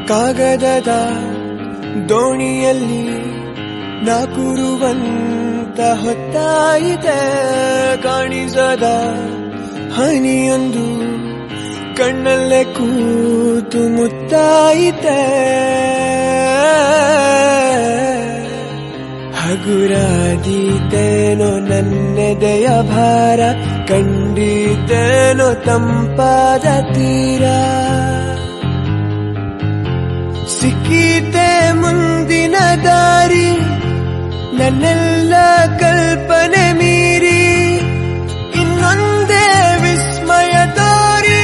ಕಾಗದದ ದೋಣಿಯಲ್ಲಿ ನಾಕುರುವಂತ ಹೊತ್ತಾಯಿತೆ ಕಾಣಿಸದ ಹನಿಯೊಂದು ಕಣ್ಣಲ್ಲೇ ಕೂತು ಮುತ್ತಾಯಿತೆ ಹಗುರಾದೀತೇನೋ ನನ್ನೆದೆಯ ಭಾರ ಕಂಡಿತೇನೋ ತಂಪಾದ ತೀರ ಸಿಕ್ಕೀತೆ ಮುಂದಿನ ದಾರಿ ನನ್ನೆಲ್ಲ ಕಲ್ಪನೆ ಮೀರಿ ಇನ್ನೊಂದೇ ವಿಸ್ಮಯ ತೋರಿ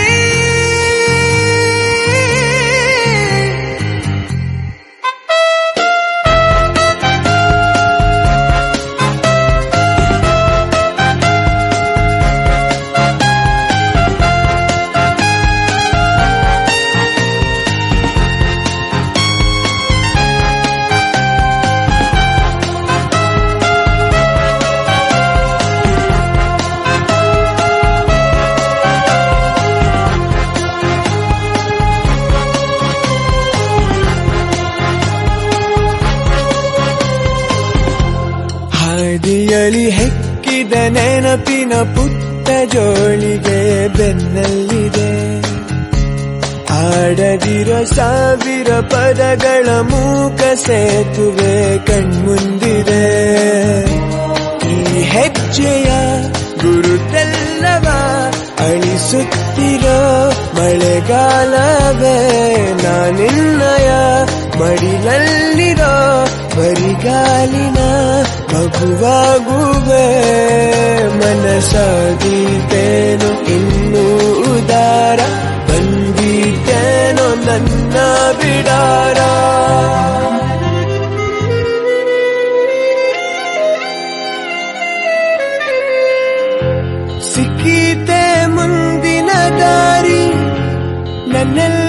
ಹಾದಿಯಲಿ ಹೆಕ್ಕಿದ ನೆನಪಿನ ಪುಟ್ಟ ಜೋಳಿಗೆ ಬೆನ್ನಲ್ಲಿದೆ ಆಡದಿರೋ ಸಾವಿರ ಪದಗಳ ಮೂಕ ಸೇತುವೆ ಕಣ್ಮುಂದಿದೆ ಈ ಹೆಜ್ಜೆಯ ಗುರುತೆಲ್ಲವ ಅಳಿಸುತ್ತಿರೋ ಮಳೆಗಾಲವೇ ನಾನಿನ್ನಯ ಮಡಿಲಲ್ಲಿರೋ ಬರಿಗಾಲಿನ ಮಗುವಾಗುವೆ ಮನಸಾದೀತೇನು ಇನ್ನೂ ಉದಾರ ಬಂದೀತೇನೋ ನನ್ನ ಬಿಡಾರ ಸಿಕ್ಕೀತೆ ಮುಂದಿನ ದಾರಿ ನನ್ನೆಲ್ಲ